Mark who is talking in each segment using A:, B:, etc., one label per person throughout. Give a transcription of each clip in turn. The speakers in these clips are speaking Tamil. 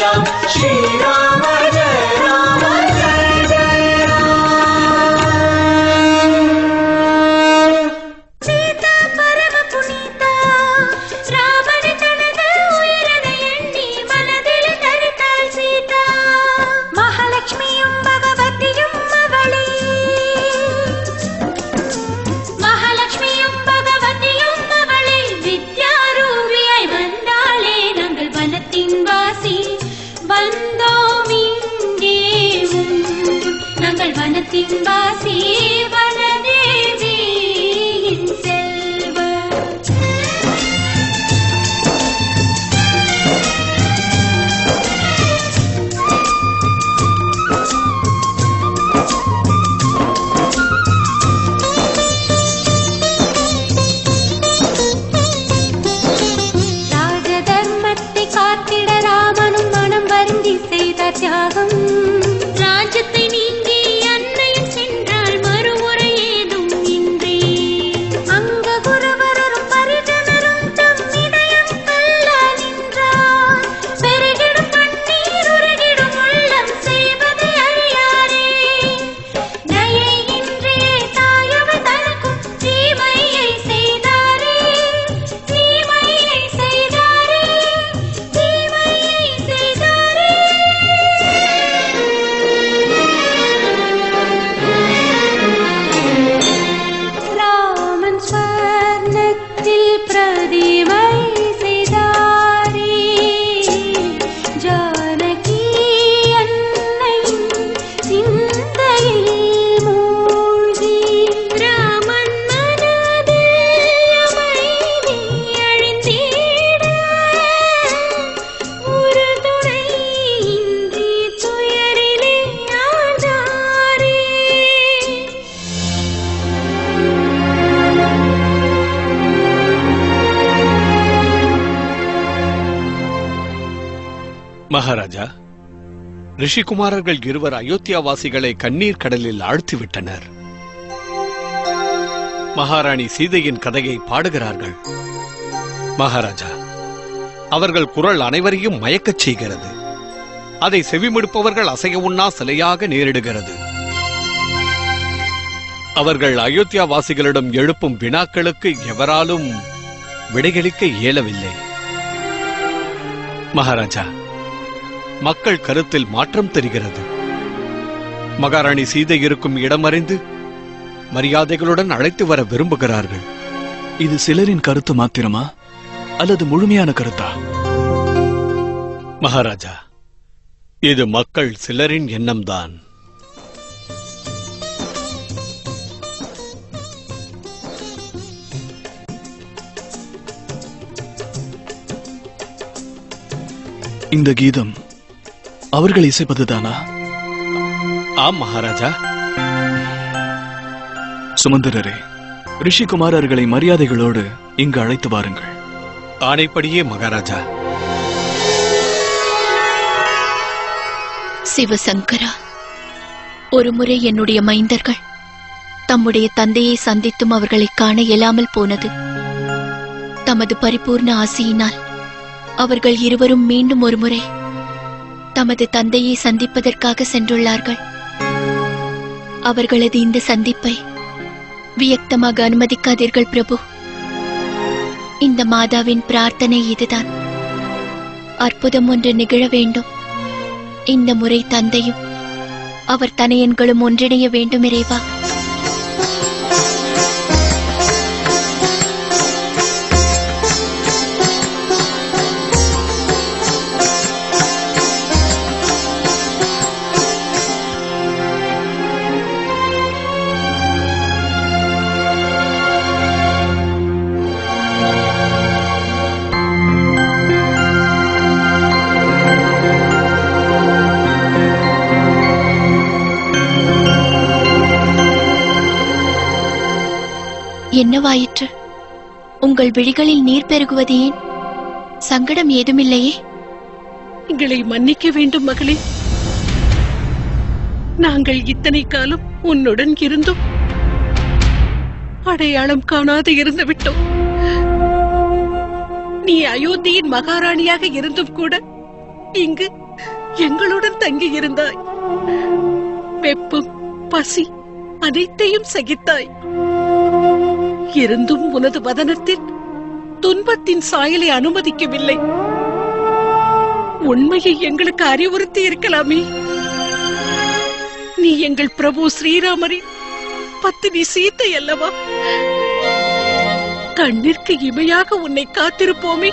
A: राम श्री राम जय राम जय जय राम
B: சீதா பரம புனிதா ராமன் தனது உயிரனை எண்ணி மனதில் தரித்தாள் சீதா மகாலட்சுமியும் பகவதியும் அவளே மகாலட்சுமியும் பகவதியும் அவளே வித்யாரூபியாய் வந்தாளே நாங்கள் வனத்தின் வாசி வந்தோம் இங்கே உன் நாங்கள் வனத்தின் வாசி வனதேவியின் செல்வ ராஜ தர்மத்தை காத்திட ராமனும் மனம் வருந்தி செய்த தியாகம் ராஜ்யத்தை நீங்கி அன்னையும் சென்றாள் மறுமுறை ஏதும் இன்றி அங்க குருவரரும் பரிஜனரும் தம் இதயம் கல்ல நின்றார் பெருகிடும் கண்ணீர் உருகிடும் உள்ளம் செய்வதை அறியாரே தயை இன்றே தாயவர் தனக்கும் தீமையை செய்தாரே தீமையை செய்தாரே தீமையை செய்தாரே ராமன் ஸ்வர்ணத்தில் பிரதிமை செய்தாரே ஜானகி அன்னை சிந்தையில் மூழ்கி ராமன் மனதில் அமைதி அழிந்திட ஒரு துணை இன்றி துயரிலே ஆழ்ந்தாரே
C: மகாராஜா ரிஷிகுமாரர்கள் இருவர் அயோத்தியாவாசிகளை கண்ணீர் கடலில் ஆழ்த்திவிட்டனர் மகாராணி சீதையின் கதையை பாடுகிறார்கள் மகாராஜா அவர்கள் குரல் அனைவரையும் மயக்கச் செய்கிறது அதை செவிமடுப்பவர்கள் அசைய உண்ணா சிலையாக நேரிடுகிறது அவர்கள் அயோத்தியாவாசிகளிடம் எழுப்பும் வினாக்களுக்கு எவராலும் விடையளிக்க இயலவில்லை மகாராஜா மக்கள் கருத்தில் மாற்றம் தெரிகிறது மகாராணி சீதை இருக்கும் இடம் அறிந்து மரியாதைகளுடன் அழைத்து வர விரும்புகிறார்கள்
D: இது சிலரின் கருத்து மாத்திரமா அல்லது முழுமையான கருத்தா
C: மகாராஜா இது மக்கள் சிலரின் எண்ணம்தான்
D: இந்த கீதம் அவர்கள் இசைப்பதுதானா
C: ஆம் மகாராஜா
D: சுமந்திரரே ரிஷிகுமாரர்களை மரியாதைகளோடு இங்கு அழைத்து வாருங்கள்
C: ஆணைப்படியே மகாராஜா
E: சிவசங்கரா ஒருமுறை என்னுடைய மைந்தர்கள் தம்முடைய தந்தையை சந்தித்தும் அவர்களை காண இயலாமல் போனது தமது பரிபூர்ண ஆசையினால் அவர்கள் இருவரும் மீண்டும் ஒருமுறை தமது தந்தையை சந்திப்பதற்காக சென்றுள்ளார்கள் அவர்களது இந்த சந்திப்பை வியக்தமாக அனுமதிக்காதீர்கள் பிரபு இந்த மாதாவின் பிரார்த்தனை இதுதான் அற்புதம் ஒன்று நிகழ வேண்டும் இந்த முறை தந்தையும் அவர் தனையன்களும் ஒன்றிணைய வேண்டும் இறைவா என்னவாயிற்று உங்கள் விழிகளில் நீர் பெருகுவது ஏன் சங்கடம் ஏதுமில்லையே
F: எங்களை மன்னிக்க வேண்டும் மகளே நாங்கள் இத்தனை காலம் உன்னுடன் இருந்தும் அடையாளம் காணாது இருந்து விட்டோம் நீ அயோத்தியின் மகாராணியாக இருந்தும் கூட இங்கு எங்களுடன் தங்கி இருந்தாய் வெப்பம் பசி அனைத்தையும் சகித்தாய் இருந்தும் உனது வதனத்தில் துன்பத்தின் சாயலை அனுமதிக்கவில்லை உண்மையை எங்களுக்கு அறிவுறுத்தி இருக்கலாமே நீ எங்கள் பிரபு ஸ்ரீராமரின் பத்தினி சீத்தை அல்லவா கண்ணிற்கு இமையாக உன்னை காத்திருப்போமே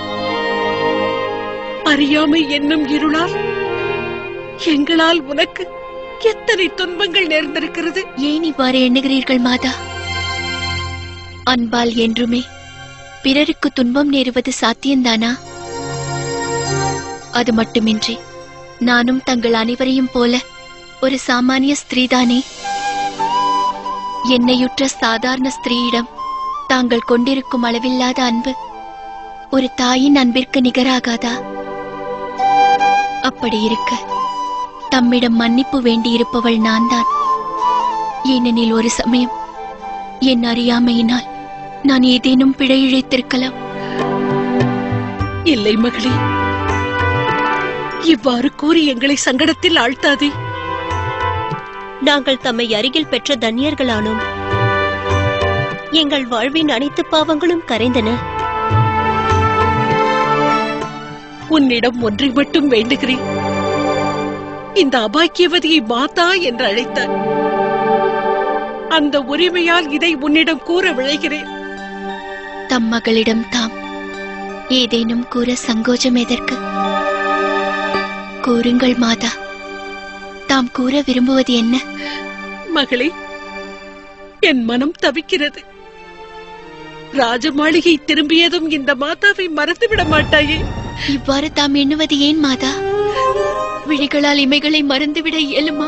F: அறியாமை என்னும் இருளால் எங்களால் உனக்கு எத்தனை துன்பங்கள் நேர்ந்திருக்கிறது
E: ஏன் இவ்வாறு எண்ணுகிறீர்கள் மாதா அன்பால் என்றுமே பிறருக்கு துன்பம் நேருவது சாத்தியம்தானா அது மட்டுமின்றி நானும் தங்கள் அனைவரையும் போல ஒரு சாமானிய ஸ்திரீதானே என்னையுற்ற சாதாரண ஸ்திரீயிடம் தாங்கள் கொண்டிருக்கும் அளவில்லாத அன்பு ஒரு தாயின் அன்பிற்கு நிகராகாதா அப்படி இருக்க தம்மிடம் மன்னிப்பு வேண்டியிருப்பவள் நான்தான் ஏனெனில் ஒரு சமயம் என் அறியாமையினால் நான் ஏதேனும் பிழை இழைத்திருக்கலாம்
F: இல்லை மகளே இவ்வாறு கூறி எங்களை சங்கடத்தில் ஆழ்த்தாதே
G: நாங்கள் தம்மை அருகில் பெற்ற தன்யர்களானோம் எங்கள் வாழ்வின் அனைத்து பாவங்களும் கரைந்தன
F: உன்னிடம் ஒன்றை மட்டும் வேண்டுகிறேன் இந்த அபாக்கியவதியை மாதா என்று அழைத்தார் அந்த உரிமையால் இதை உன்னிடம் கூற விழைகிறேன்
E: தம் மகளிடம் தாம் ஏதேனும் கூற சங்கோஜம் எதற்கு கூறுங்கள் மாதா தாம் கூற விரும்புவது என்ன
F: மகளே என் மனம் தவிக்கிறது ராஜமாளிகை திரும்பியதும் இந்த மாதாவை மறந்துவிட மாட்டாயே
E: இவ்வாறு தாம் எண்ணுவது ஏன் மாதா விழிகளால் இமைகளை மறந்துவிட இயலுமா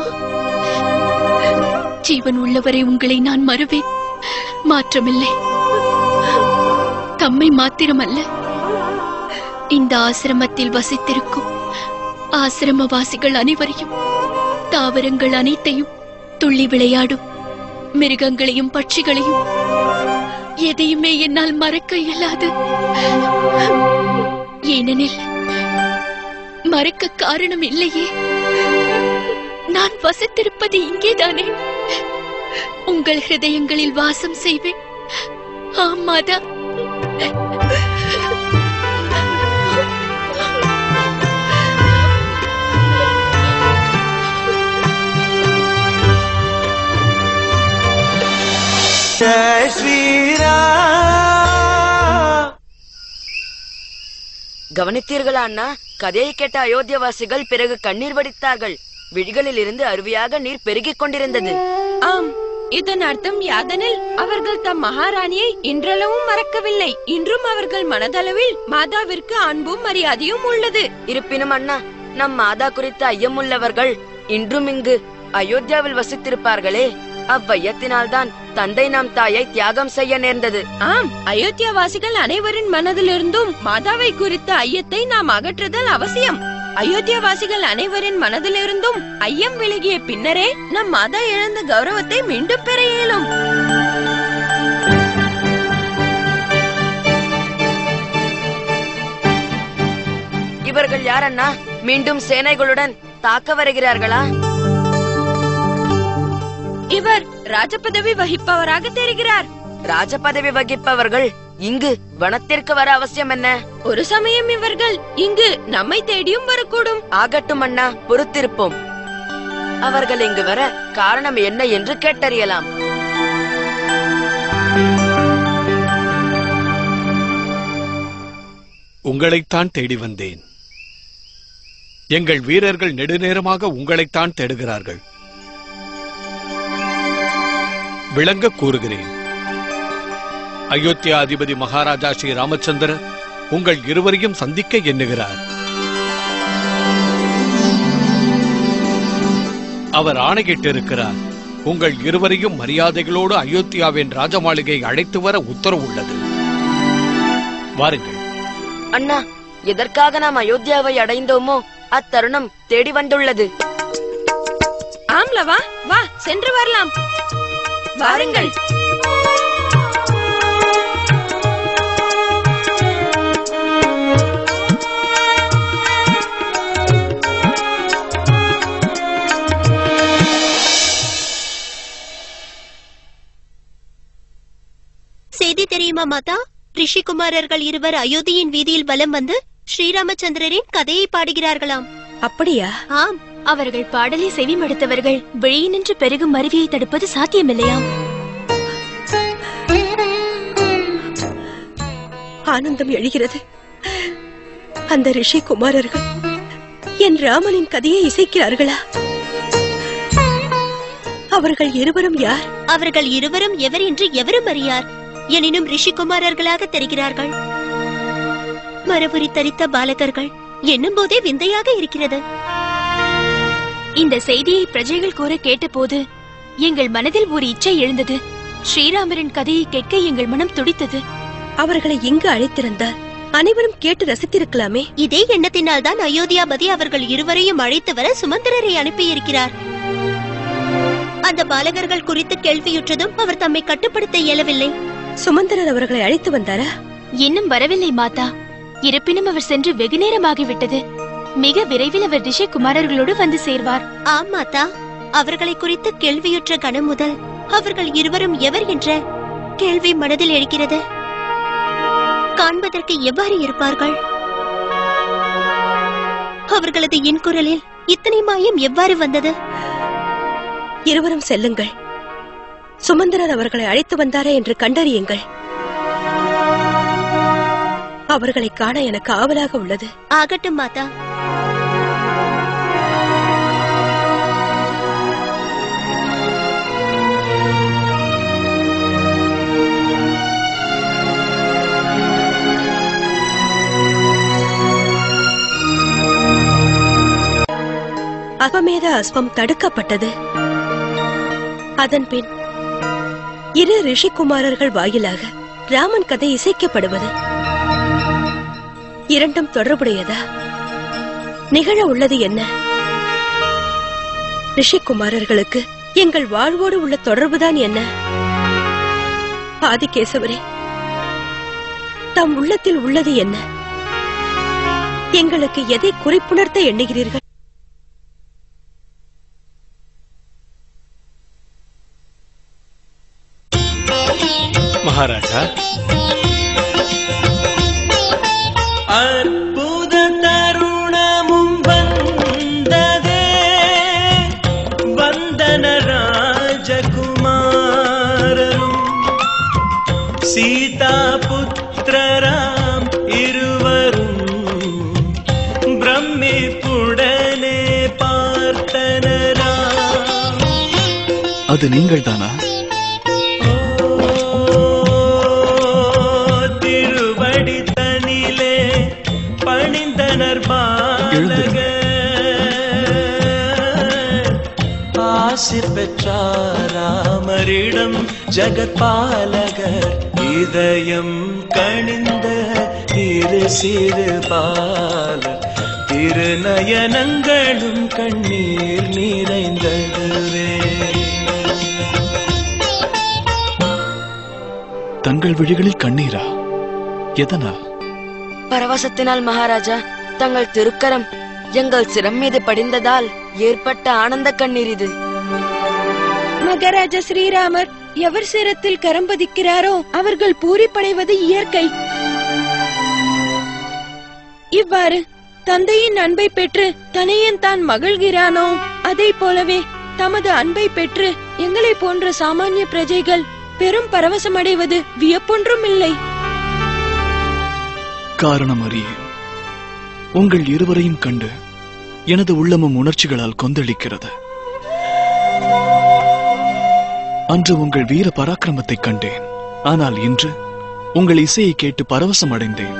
E: ஜீவன் உள்ளவரை உங்களை நான் மறுவேன் மாற்றமில்லை தம்மை மாத்திரமல்ல இந்த ஆசிரமத்தில் வசித்திருக்கும் ஆசிரமவாசிகள் அனைவரையும் தாவரங்கள் அனைத்தையும் துள்ளி விளையாடும் மிருகங்களையும் பட்சிகளையும் எதையுமே என்னால் மறக்க இயலாது ஏனெனில் மறக்க காரணம் இல்லையே நான் வசித்திருப்பது இங்கேதானே உங்கள் ஹிருதயங்களில் வாசம் செய்வேன் ஆம் மாதா
A: जय श्री राम
H: கவனித்தீர்களா அண்ணா கதையை கேட்ட அயோத்தியவாசிகள் பிறகு கண்ணீர் வடித்தார்கள் விழிகளில் இருந்து அருவியாக நீர் பெருகிக் கொண்டிருந்தது
I: ஆம் இதன் அர்த்தம் யாதெனில் அவர்கள் தம் மகாராணியை இன்றளவும் மறக்கவில்லை இன்றும் அவர்கள் மனதளவில் மாதாவிற்கு அன்பும் மரியாதையும் உள்ளது
H: இருப்பினும் அண்ணா நம் மாதா குறித்த ஐயமுள்ளவர்கள் இன்றும் இங்கு அயோத்தியாவில் வசித்திருப்பார்களே அவ்வையத்தினால்தான் தந்தை நம் தாயை தியாகம் செய்ய நேர்ந்தது
I: ஆம் அயோத்தியாவாசிகள் அனைவரின் மனதிலிருந்தும் மாதாவை குறித்த ஐயத்தை நாம் அகற்றுதல் அவசியம் அயோத்தியாவாசிகள் அனைவரின் மனதிலிருந்தும் ஐயம் விலகிய பின்னரே நம் மாதா இழந்த கௌரவத்தை மீண்டும் பெற இயலும்
H: இவர்கள் யார் அண்ணா மீண்டும் சேனைகளுடன் தாக்க வருகிறார்களா
I: இவர் ராஜபதவி வகிப்பவராக தெரிகிறார்
H: ராஜ பதவி வகிப்பவர்கள் இங்கு வனத்திற்கு வர அவசியம் என்ன
I: ஒரு சமயம் இவர்கள் இங்கு நம்மை தேடியும் வரக்கூடும்
H: ஆகட்டும் அண்ணா பொறுத்திருப்போம் அவர்கள் இங்கு வர காரணம் என்ன என்று கேட்டறியலாம்
C: உங்களைத்தான் தேடி வந்தேன் எங்கள் வீரர்கள் நெடுநேரமாக உங்களைத்தான் தேடுகிறார்கள் விளங்க கூறுகிறேன் அயோத்தியா அதிபதி மகாராஜா ஸ்ரீ ராமச்சந்திரர் உங்கள் இருவரையும் சந்திக்க எண்ணுகிறார் அவர் ஆணையிட்டிருக்கிறார் உங்கள் இருவரையும் மரியாதைகளோடு அயோத்தியாவின் ராஜமாளிகை அழைத்து வர உத்தரவுள்ளது வாருங்கள்
H: அண்ணா எதற்காக நாம் அயோத்தியாவை அடைந்தோமோ அத்தருணம் தேடி வந்துள்ளது
I: ஆம்லவா வா சென்று வரலாம் வாருங்கள்
G: தெரியுமா மாதா ரிஷிகுமாரர்கள் இருவர் அயோத்தியின் வீதியில் வலம் வந்து ஸ்ரீராமச்சந்திரரின் கதையை பாடுகிறார்களாம்
I: அப்படியா
G: ஆம்
E: அவர்கள் பாடலை செவிமடுத்தவர்கள் வெளியினின்று பெருகும் அருவியை தடுப்பது சாத்தியமில்லையாம்
I: ஆனந்தம் எழுகிறது அந்த ரிஷி குமாரர்கள் என் ராமனின் கதையை இசைக்கிறார்களா அவர்கள் இருவரும் யார்
G: அவர்கள் இருவரும் எவர் என்று எவரும் அறியார் எனினும் ரிஷிகுமாரர்களாக தெரிகிறார்கள் மரபுரி தரித்த பாலகர்கள் என்னும் போதே விந்தையாக இருக்கிறது
E: இந்த செய்தியை பிரஜைகள் கூற கேட்டபோது எங்கள் மனதில் ஒரு இச்சை எழுந்தது ஸ்ரீராமரின் கதையை கேட்க எங்கள் மனம் துடித்தது
I: அவர்களை இங்கு அழைத்திருந்தால் அனைவரும் கேட்டு ரசித்திருக்கலாமே
G: இதே எண்ணத்தினால் தான் அயோத்தியாபதி அவர்கள் இருவரையும் அழைத்து வர சுமந்திரரை அனுப்பியிருக்கிறார் அந்த பாலகர்கள் குறித்து கேள்வியுற்றதும் அவர் தம்மை கட்டுப்படுத்த இயலவில்லை
I: சுமந்திரர் அவர்களை அழைத்து வந்தாரா
E: இன்னும் வரவில்லை மாதா இருப்பினும் அவர் சென்று வெகு நேரமாகிவிட்டது மிக விரைவில் அவர் ரிஷி குமாரர்களோடு வந்து சேர்வார்
G: ஆம் மாதா அவர்களை குறித்து கேள்வியுற்ற கணம் முதல் அவர்கள் இருவரும் எவர் என்ற கேள்வி மனதில் எழுகிறது காண்பதற்கு எவ்வாறு இருப்பார்கள் அவர்களது இன்குரலில் இத்தனை மாயம் எவ்வாறு வந்தது
I: இருவரும் செல்லுங்கள் சுமந்திரர் அவர்களை அழைத்து வந்தாரா என்று கண்டறியுங்கள் அவர்களை காண எனக்கு ஆவலாக உள்ளது
G: ஆகட்டும் மாதா
I: அபமேத அஸ்வம் தடுக்கப்பட்டது அதன் பின் இரு ரிஷிகுமாரர்கள் வாயிலாக ராமன் கதை இசைக்கப்படுவது இரண்டும் தொடர்புடையதா நிகழ உள்ளது என்ன ரிஷிகுமாரர்களுக்கு எங்கள் வாழ்வோடு உள்ள தொடர்புதான் என்ன ஆதிகேசவரே தம் உள்ளத்தில் உள்ளது என்ன எங்களுக்கு எதை குறிப்புணர்த்த எண்ணுகிறீர்கள்
C: மகாராஜா
A: அற்புத தருணமும் வந்ததே வந்தன ராஜகுமாரரும் சீதா புத்திரராம் இருவரும் பிரமிப்புடனே பார்த்தனராம்
D: அது நீங்கள் தானா
A: திருவடி தனிலே பணிந்தனர் பாலக ஆசி பெற்றாராமரிடம் ஜகத்பாலகர் இதயம் கணிந்த திரு சிறு பாலர் திருநயனங்களும் கண்ணீர் நிறைந்ததுவே
D: தங்கள் விழிகளில் கண்ணீரா எதனால்
H: பரவசத்தினால் மகாராஜா தங்கள் திருக்கரம் எங்கள் சிரம் மீது படிந்ததால் ஏற்பட்ட ஆனந்த கண்ணீர் இது
I: மகாராஜா ஸ்ரீராமர் எவர் சிரத்தில் கரம் பதிக்கிறாரோ அவர்கள் பூரிப்படைவது இயற்கை இவ்வாறு தந்தையின் அன்பை பெற்று தனையன் தான் மகிழ்கிறானோ அதை போலவே தமது அன்பை பெற்று எங்களை போன்ற சாமானிய பிரஜைகள் பெரும் பரவசமடைவது வியப்பொன்றும் இல்லை
D: காரணம் அறியேன் உங்கள் இருவரையும் கண்டு எனது உள்ளமும் உணர்ச்சிகளால் கொந்தளிக்கிறது அன்று உங்கள் வீர பராக்கிரமத்தைக் கண்டேன் ஆனால் இன்று உங்கள் இசையை கேட்டு பரவசம் அடைந்தேன்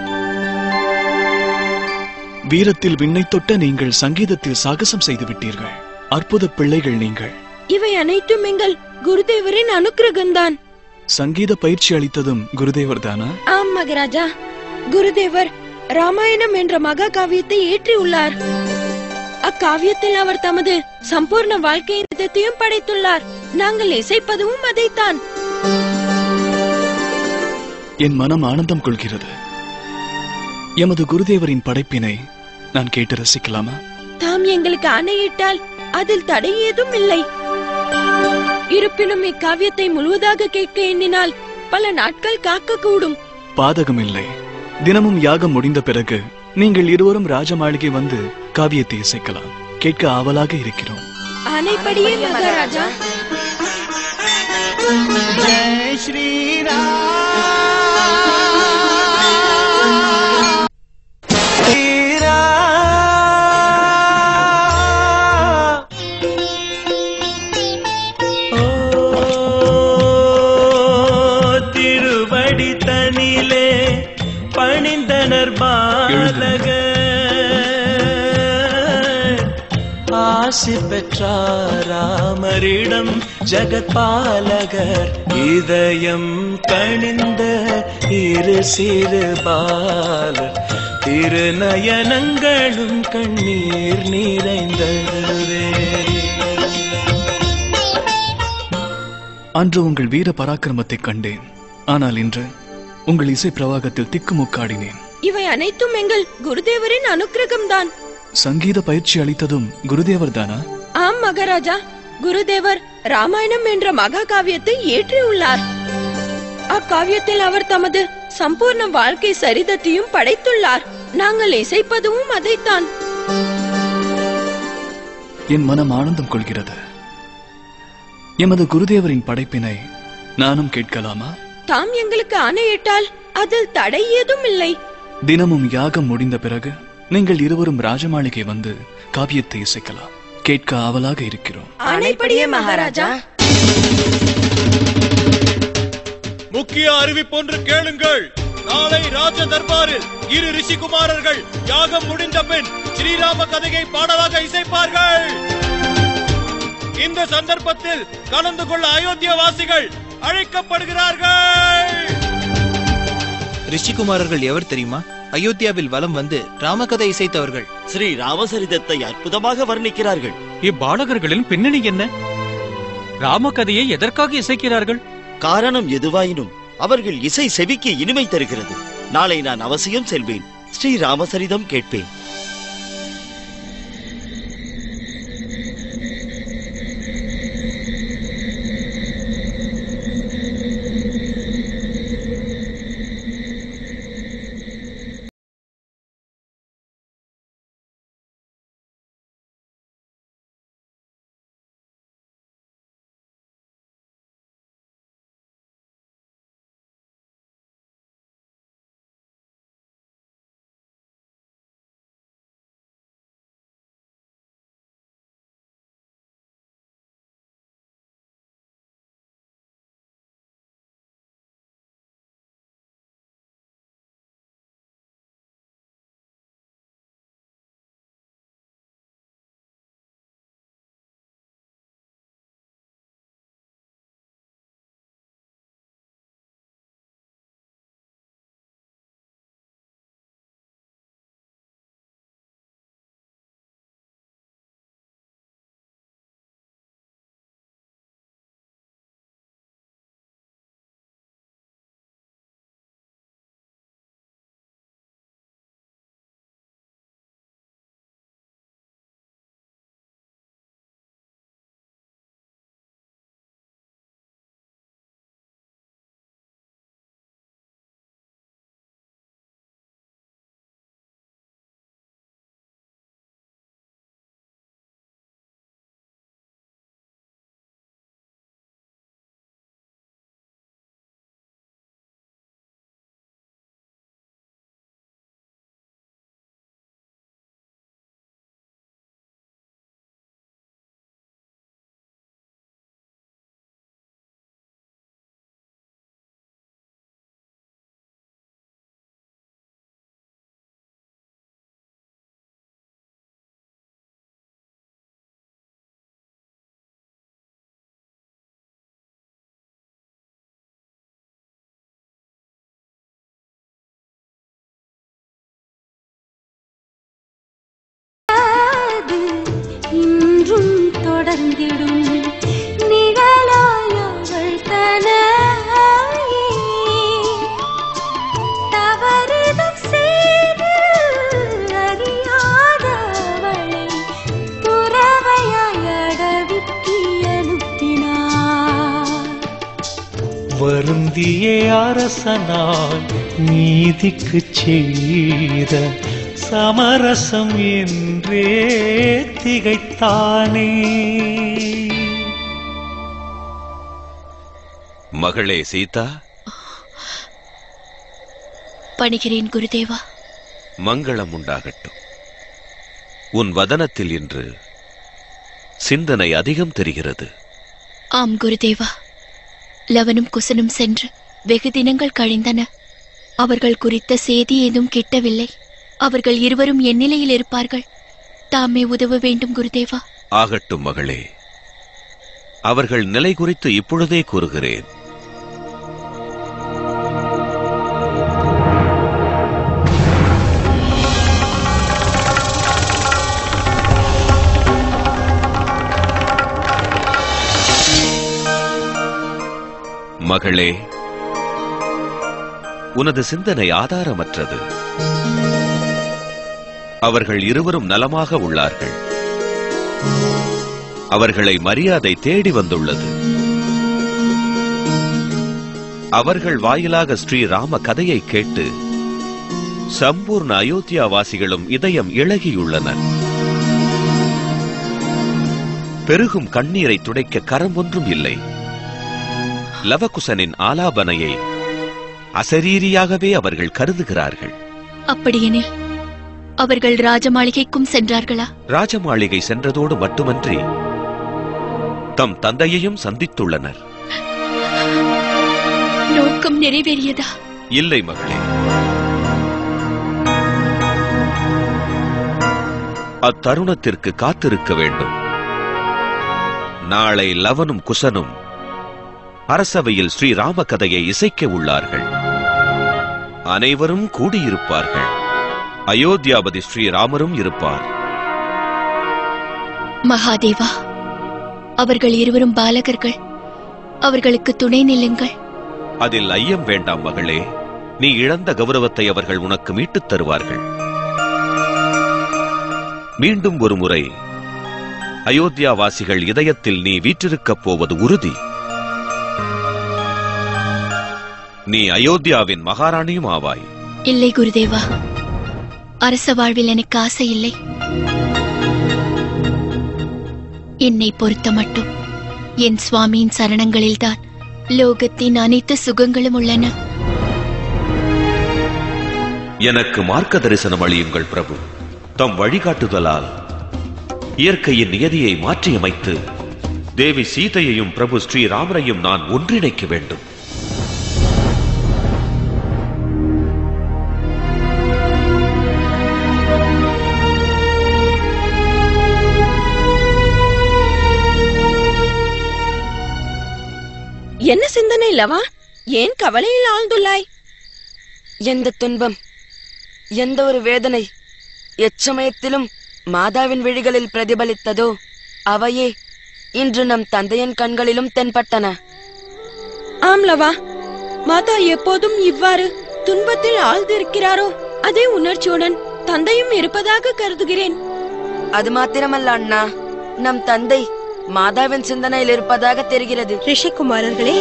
D: வீரத்தில் விண்ணை தொட்ட நீங்கள் சங்கீதத்தில் சாகசம் செய்து விட்டீர்கள் அற்புத பிள்ளைகள் நீங்கள்
I: இவை அனைத்தும் எங்கள் குருதேவரின் அனுக்கிரகம்தான்
D: சங்கீத பயிற்சி அளித்ததும் குருதேவர் தானா
I: ஆம் மகாராஜா குருதேவர் ராமாயணம் என்ற மகா காவியத்தை இயற்றியுள்ளார் அக்காவியத்தில் அவர் தமது சம்பூர்ண வாழ்க்கையத்தையும் படைத்துள்ளார் நாங்கள் இசைப்பதும் அதைத்தான்
D: என் மனம் ஆனந்தம் கொள்கிறது எமது குருதேவரின் படைப்பினை நான் கேட்டு ரசிக்கலாமா
I: தாம் எங்களுக்கு ஆணையிட்டால் அதில் தடை ஏதும் இல்லை இருப்பினும் இக்காவியத்தை முழுவதாக கேட்க எண்ணினால் பல நாட்கள் காக்க கூடும்
D: பாதகமில்லை தினமும் யாகம் முடிந்த பிறகு நீங்கள் இருவரும் ராஜ மாளிகை வந்து காவியத்தை இசைக்கலாம் கேட்க ஆவலாக இருக்கிறோம்
I: ஆனைப்படியே மகாராஜா
A: जय श्री राम श्री राम ஓ திருவடி தனிலே பணிந்தனர் பாலக ஆசி பெற்றார் ராமரிடம் ஜகத்பாலகர் இதயம் கணிந்த இரு சிறு பாலர் திருநயனங்களும் கண்ணீர் நிறைந்ததுவே
D: அன்று உங்கள் வீர பராக்கிரமத்தை கண்டேன் ஆனால் இன்று உங்கள் இசை பிரவாகத்தில் திக்குமுக்காடினேன்
I: இவை அனைத்தும் எங்கள் குருதேவரின் அனுக்கிரகம்தான்
D: சங்கீத பயிற்சி அளித்ததும் குருதேவர் தானா
I: ஆம் மகாராஜா குருதேவர் ராமாயணம் என்ற மகா காவியத்தை இயற்றியுள்ளார் அக்காவியத்தில் அவர் தமது சம்பூர்ண வாழ்க்கை சரிதத்தையும் படைத்துள்ளார் நாங்கள் இசைப்பதும் அதைத்தான்
D: என் மனம் ஆனந்தம் கொள்கிறது எமது குருதேவரின் படைப்பினை நானும் கேட்கலாமா
I: தாம் எங்களுக்கு ஆணையிட்டால் அதில் தடை ஏதும் இல்லை
D: தினமும் யாகம் முடிந்த பிறகு நீங்கள் இருவரும் ராஜமாளிகை வந்து காவியத்தை இசைக்கலாம் கேட்க ஆவலாக இருக்கிறோம்
I: ஆணைப்படியே மகாராஜா
J: முக்கிய அறிவிப்பொன்று கேளுங்கள் நாளை ராஜ தர்பாரில் இரு ரிஷிகுமாரர்கள் யாகம் முடிந்த பின் ஸ்ரீராம கதையை பாடலாக இசைப்பார்கள் இந்த சந்தர்ப்பத்தில் கலந்து கொள்ள அயோத்திய வாசிகள் அழைக்கப்படுகிறார்கள்
K: ரிஷிகுமாரர்கள் எவர் தெரியுமா அயோத்தியாவில் வலம் வந்து ராமகதை இசைத்தவர்கள்
L: ஸ்ரீ ராமசரிதத்தை அற்புதமாக வர்ணிக்கிறார்கள்
C: இப்பாடகர்களின் பின்னணி என்ன ராமகதையை எதற்காக இசைக்கிறார்கள்
L: காரணம் எதுவாயினும் அவர்கள் இசை செவிக்கு இனிமை தருகிறது நாளை நான் அவசியம் செல்வேன் ஸ்ரீ ராமசரிதம் கேட்பேன்
M: வருந்தியே அரசனாய் நீதிக்கு செய்த சமரசம் என்றே திகைத்தானே
N: மகளே சீதா
E: பணிகிறேன் குருதேவா
N: மங்களம் உண்டாகட்டும் உன் வதனத்தில் இன்று சிந்தனை அதிகம் தெரிகிறது
E: ஆம் குருதேவா லவனும் குசனும் சென்று வெகு தினங்கள் கழிந்தன அவர்கள் குறித்த செய்தி ஏதும் கிட்டவில்லை அவர்கள் இருவரும் என் நிலையில் இருப்பார்கள் தாமே உதவ வேண்டும் குருதேவா
N: ஆகட்டும் மகளே அவர்கள் நிலை குறித்து இப்பொழுதே கூறுகிறேன் மகளே உனது சிந்தனை ஆதாரமற்றது அவர்கள் இருவரும் நலமாக உள்ளார்கள் அவர்களை மரியாதை தேடி வந்துள்ளது அவர்கள் வாயிலாக ஸ்ரீராம கதையை கேட்டு சம்பூர்ண அயோத்தியா வாசிகளும் இதயம் இழகியுள்ளனர் பெருகும் கண்ணீரை துடைக்க கரம் ஒன்றும் இல்லை லவகுசனின் ஆலாபனையை அசரீரியாகவே அவர்கள் கருதுகிறார்கள்
E: அப்படியெனில் அவர்கள் ராஜமாளிகைக்கும் சென்றார்களா
N: ராஜமாளிகை சென்றதோடு மட்டுமன்றி தம் தந்தையையும் சந்தித்துள்ளனர்
E: நோக்கம் நிறைவேறியதா
N: இல்லை மகளே அத்தருணத்திற்கு காத்திருக்க வேண்டும் நாளை லவனும் குசனும் அரசவையில் ஸ்ரீராம கதையை இசைக்க உள்ளார்கள் அனைவரும் கூடியிருப்பார்கள் அயோத்தியாபதி ஸ்ரீராமரும் இருப்பார்
E: மகாதேவா அவர்கள் இருவரும் பாலகர்கள் அவர்களுக்கு துணை நில்லுங்கள்
N: அதில் ஐயம் வேண்டாம் மகளே நீ இழந்த கௌரவத்தை அவர்கள் உனக்கு மீட்டுத் தருவார்கள் மீண்டும் ஒரு முறை அயோத்தியா வாசிகள் இதயத்தில் நீ வீற்றிருக்கப் போவது உறுதி நீ அயோத்தியாவின் மகாராணியும் ஆவாய்
E: இல்லை குருதேவா அரச வாழ்வில் எனக்கு ஆசை இல்லை என்னை பொறுத்த மட்டும் என் சுவாமியின் சரணங்களில்தான் லோகத்தின் அனைத்து சுகங்களும் உள்ளன
N: எனக்கு மார்க்க தரிசனம் அளியுங்கள் பிரபு தம் வழிகாட்டுதலால் இயற்கையின் நியதியை மாற்றியமைத்து தேவி சீதையையும் பிரபு ஸ்ரீராமரையும் நான் ஒன்றிணைக்க வேண்டும்
I: என்ன சிந்தனை லவா ஏன் கவலையில் ஆழ்ந்துள்ளாய்
H: எந்த துன்பம் எந்த ஒரு வேதனை எச்சமயத்திலும் மாதாவின் விழிகளில் பிரதிபலித்ததோ அவையே இன்று நம் தந்தையின் கண்களிலும் தென்பட்டன
I: ஆம் லவா மாதா எப்போதும் இவ்வாறு துன்பத்தில் ஆழ்ந்திருக்கிறாரோ அதே உணர்ச்சியுடன் தந்தையும் இருப்பதாக கருதுகிறேன்
H: அது மாத்திரமல்ல அண்ணா நம் தந்தை மாதாவின் சிந்தனையில் இருப்பதாக தெரிகிறது
O: ரிஷிகுமாரர்களே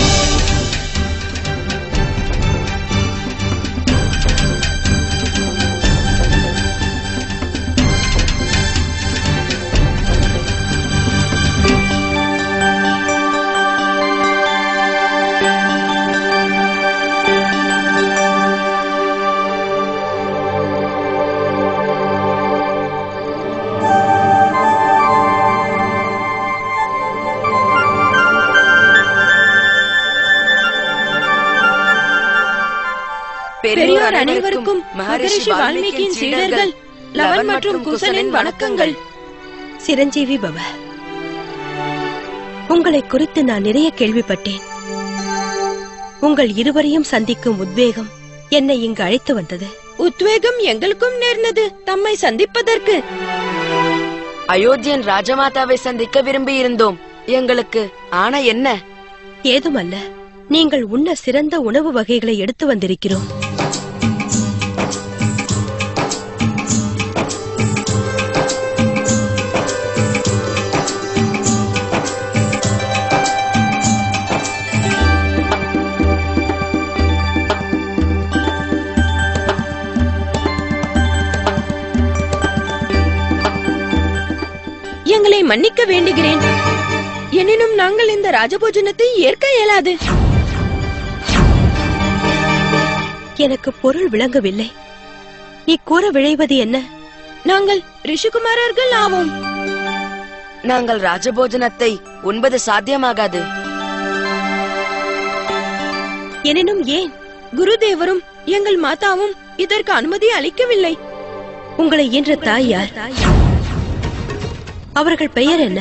I: பெரியோர் அனைவருக்கும் மகரிஷி வால்மீகியின் சீடர்கள் லவன் மற்றும் குசலின் வணக்கங்கள்
O: சிரஞ்சீவி பவ உங்களை குறித்து நான் நிறைய கேள்விப்பட்டேன் உங்கள் இருவரையும் சந்திக்கும் உத்வேகம் என்னை இங்கு அழைத்து வந்தது
I: உத்வேகம் எங்களுக்கும் நேர்ந்தது தம்மை சந்திப்பதற்கு
H: அயோத்தியன் ராஜமாதாவை சந்திக்க விரும்பியிருந்தோம் எங்களுக்கு ஆனா என்ன
O: ஏதுமல்ல நீங்கள் உண்ண சிறந்த உணவு வகைகளை எடுத்து வந்திருக்கிறோம்
I: எங்களை மன்னிக்க வேண்டுகிறேன் எனினும் நாங்கள் இந்த ராஜபோஜனத்தை ஏற்க இயலாது
O: எனக்கு பொருள் விளங்கவில்லை நீ கூற விழைவது என்ன
I: நாங்கள் ரிஷிகுமாரர்கள் ஆவோம்
H: நாங்கள் ராஜபோஜனத்தை உண்பது சாத்தியமாகாது
O: எனினும் ஏன்
I: குருதேவரும் எங்கள் மாதாவும் இதற்கு அனுமதி அளிக்கவில்லை
O: உங்களை ஈன்ற தாய் யார் அவர்கள் பெயர் என்ன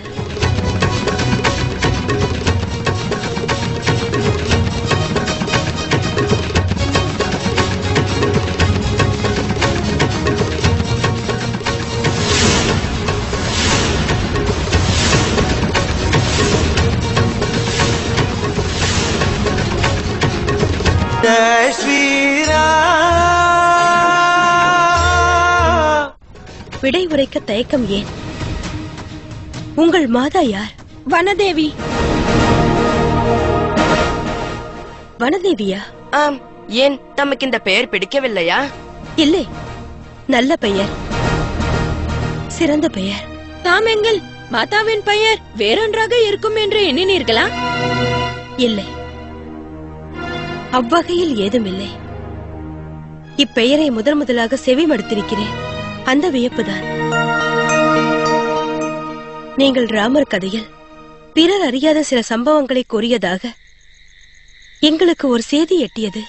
A: जय श्री
O: விடை உரைக்க தயக்கம் ஏன் உங்கள் மாதா யார்
I: வனதேவி
O: வனதேவியா
H: ஆம் ஏன் தமக்கு இந்த பெயர் பிடிக்கவில்லையா
O: இல்லை நல்ல பெயர் சிறந்த பெயர்
I: தாம் எங்கள் மாதாவின் பெயர் வேறொன்றாக இருக்கும் என்று எண்ணினீர்களா
O: இல்லை அவ்வகையில் ஏதும் இல்லை இப்பெயரை முதன் முதலாக செவிமடுத்திருக்கிறேன் அந்த வியப்புதான் நீங்கள் ராமர் கதையில் பிறர் அறியாத சில சம்பவங்களை கூறியதாக எங்களுக்கு ஒரு செய்தி எட்டியது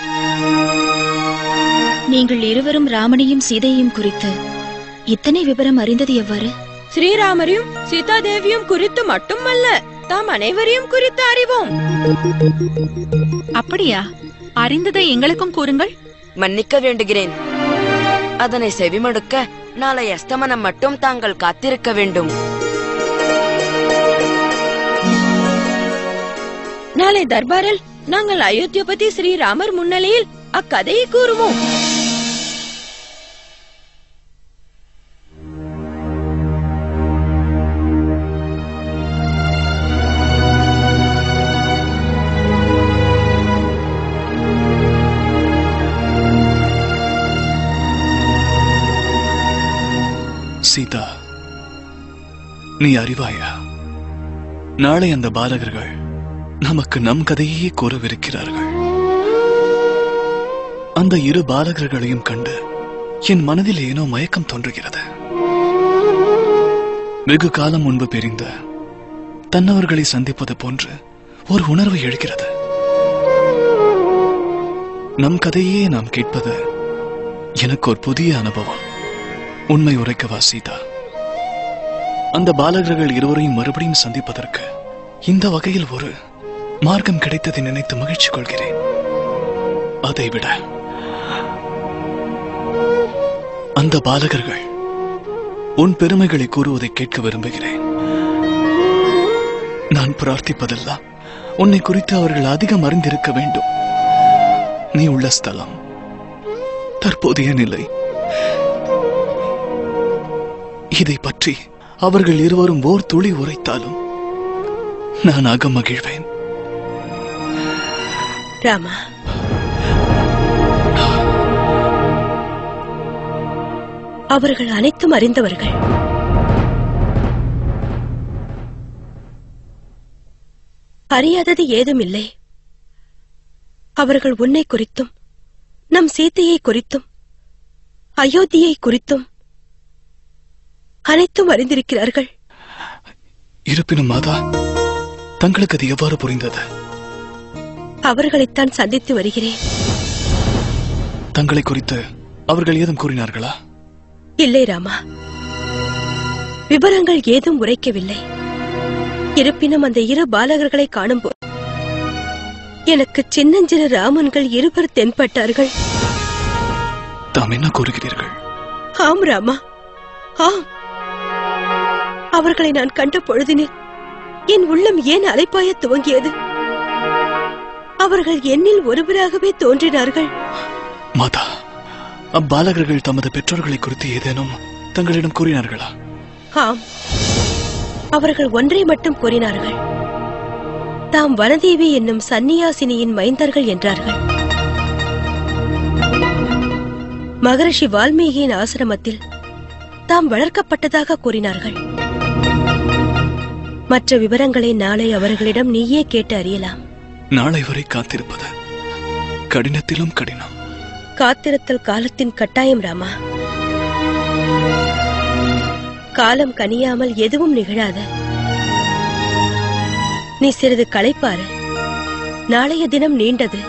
E: நீங்கள் இருவரும் ராமனையும் சீதையையும் குறித்து இத்தனை விவரம் அறிந்தது எவ்வாறு
I: ஸ்ரீராமரையும் சீதாதேவியும் குறித்து மட்டுமல்ல தாம் அனைவரையும் குறித்து அறிவோம்
F: அப்படியா அறிந்ததை எங்களுக்கும் கூறுங்கள்
H: மன்னிக்க வேண்டுகிறேன் அதனை செவிமடுக்க நாளை அஸ்தமனம் மட்டும் தாங்கள் காத்திருக்க வேண்டும்
I: நாளை தர்பாரில் நாங்கள் அயோத்தியபதி ஸ்ரீராமர் முன்னிலையில் அக்கதையை கூறுவோம்
D: சீதா நீ அறிவாயா நாளை அந்த பாலகர்கள் நமக்கு நம் கதையே கூறவிருக்கிறார்கள் அந்த இரு பாலகர்களையும் கண்டு என் மனதில் ஏனோ மயக்கம் தோன்றுகிறது வெகு காலம் முன்பு பிரிந்த தன்னவர்களை சந்திப்பது போன்று ஒரு உணர்வு எழுகிறது நம் கதையே நாம் கேட்பது எனக்கு ஒரு புதிய அனுபவம் உண்மை உரைக்கவா சீதா அந்த பாலகர்கள் இருவரையும் மறுபடியும் சந்திப்பதற்கு இந்த வகையில் ஒரு மார்க்கம் கிடைத்ததை நினைத்து மகிழ்ச்சி கொள்கிறேன் அதைவிட அந்த பாலகர்கள் உன் பெருமைகளை கூறுவதை கேட்க விரும்புகிறேன் நான் பிரார்த்திப்பதெல்லாம் உன்னை குறித்து அவர்கள் அதிகம் அறிந்திருக்க வேண்டும் நீ உள்ள ஸ்தலம் தற்போதைய நிலை இதை பற்றி அவர்கள் இருவரும் ஓர் துளி உரைத்தாலும் நான் அகம் மகிழ்வேன்
O: ராமா அவர்கள் அனைத்தும் அறிந்தவர்கள் அறியாதது ஏதும் இல்லை அவர்கள் உன்னை குறித்தும் நம் சீத்தையை குறித்தும் அயோத்தியை குறித்தும் அனைத்தும் அறிந்திருக்கிறார்கள்
D: இருப்பினும் மாதா தங்களுக்கு அது எவ்வாறு புரிந்தது
O: அவர்களைத்தான் சந்தித்து வருகிறேன்
D: தங்களை குறித்து அவர்கள் ஏதும் கூறினார்களா
O: இல்லை ராமா விவரங்கள் ஏதும் உரைக்கவில்லை இருப்பினும் அந்த இரு பாலகர்களை காணும்போது எனக்கு சின்னஞ்சிறு ராமன்கள் இருவர் தென்பட்டார்கள்
D: தாம் என்ன கூறுகிறீர்கள்
O: ஆம் ராமா ஆம் அவர்களை நான் கண்ட பொழுதினில் என் உள்ளம் ஏன் அலைப்பாய துவங்கியது அவர்கள் என்னில் ஒருவராகவே தோன்றினார்கள்
D: மாதா அப்பாலகர்கள் தமது பெற்றோர்களை குறித்து ஏதேனும் தங்களிடம் கூறினார்களா
O: ஆம் அவர்கள் ஒன்றை மட்டும் கூறினார்கள் தாம் வனதேவி என்னும் சந்நியாசினியின் மைந்தர்கள் என்றார்கள் மகரிஷி வால்மீகியின் ஆசிரமத்தில் தாம் வளர்க்கப்பட்டதாக கூறினார்கள் மற்ற விவரங்களை நாளை அவர்களிடம் நீயே கேட்டு அறியலாம்
D: நாளை வரை காத்திருப்பது கடினத்திலும் கடினம்
O: காத்திருத்தல் காலத்தின் கட்டாயம் ராமா காலம் கனியாமல் எதுவும் நிகழாது நீ சிறிது களைப்பாரு நாளைய தினம் நீண்டது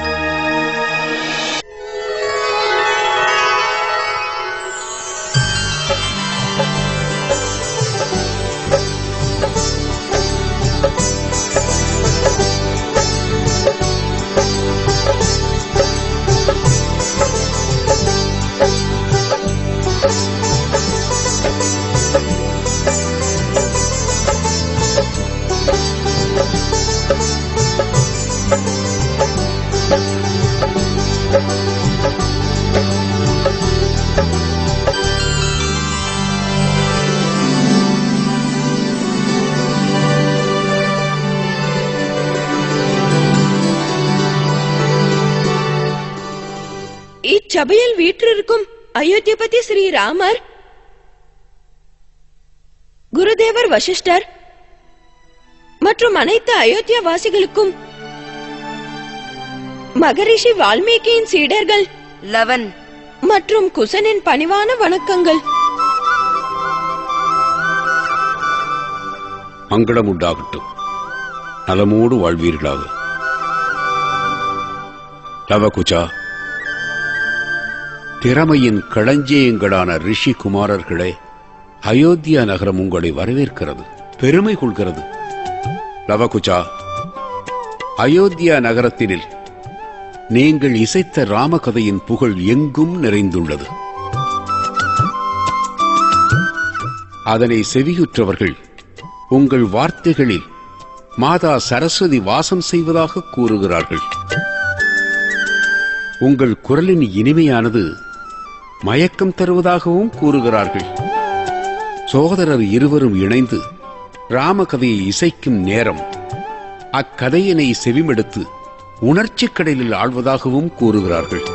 I: இச்சபையில் வீற்றிருக்கும் அயோத்தியபதி ஸ்ரீ ராமர் குருதேவர் வசிஷ்டர் மற்றும் அனைத்து அயோத்தியா வாசிகளுக்கும் மகரிஷி வால்மீகியின் சீடர்கள்
H: லவன்
I: மற்றும் குசனின் பணிவான வணக்கங்கள்
P: மங்களம் உண்டாகட்டும் நலமோடு வாழ்வீர்களாக லவகுஜா திறமையின் களஞ்சியங்களான ரிஷி குமாரர்களே அயோத்தியா நகரம் உங்களை வரவேற்கிறது பெருமை கொள்கிறது லவகுஜா அயோத்தியா நகரத்தினில் நீங்கள் இசைத்த ராமகதையின் புகழ் எங்கும் நிறைந்துள்ளது அதனை செவியுற்றவர்கள் உங்கள் வார்த்தைகளில் மாதா சரஸ்வதி வாசம் செய்வதாக கூறுகிறார்கள் உங்கள் குரலின் இனிமையானது மயக்கம் தருவதாகவும் கூறுகிறார்கள் சோதரர் இருவரும் இணைந்து ராமகதையை இசைக்கும் நேரம் அக்கதையினை செவிமெடுத்து உணர்ச்சிக் கடலில் ஆழ்வதாகவும் கூறுகிறார்கள்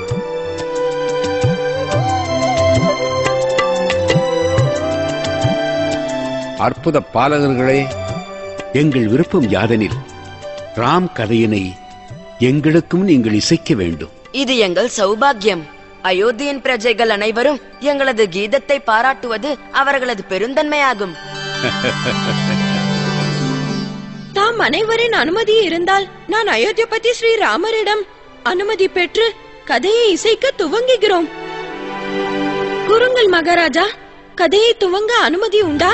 P: அற்புத பாலகர்களே எங்கள் விருப்பம் யாதெனில் ராம் கதையினை எங்களுக்கும் நீங்கள் இசைக்க வேண்டும்
H: இது எங்கள் சௌபாக்கியம் அயோத்தியின் பிரஜைகள் அனைவரும் எங்களது கீதத்தை பாராட்டுவது அவர்களது பெருந்தன்மையாகும்
I: தாம் அனைவரின் அனுமதி இருந்தால் நான் அயோத்தியபதி ஸ்ரீ ராமரிடம் அனுமதி பெற்று கதையை இசைக்க துவங்குகிறோம் கூறுங்கள் மகாராஜா கதையை துவங்க அனுமதி உண்டா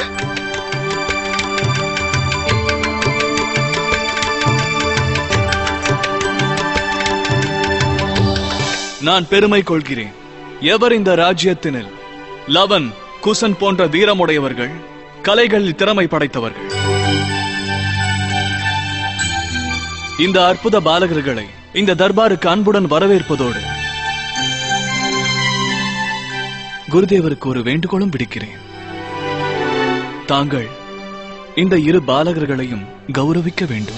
D: நான் பெருமை கொள்கிறேன் எவர் இந்த ராஜ்யத்தினில் லவன் குசன் போன்ற தீரமுடையவர்கள் கலைகளில் திறமை படைத்தவர்கள் இந்த அற்புத பாலகர்களை இந்த தர்பாருக்கு அன்புடன் வரவேற்பதோடு குருதேவருக்கு ஒரு வேண்டுகோளும் விடுக்கிறேன் தாங்கள் இந்த இரு பாலகர்களையும் கௌரவிக்க வேண்டும்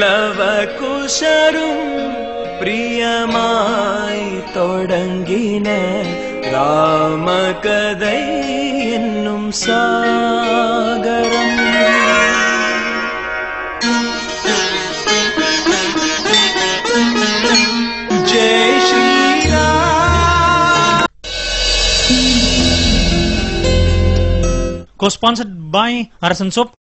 Q: லவகுஷரும் பிரியமாய் தொடங்கின ராமகதை என்னும் சாகரம் Jai Sriram
R: Co-sponsored by Arasan Soap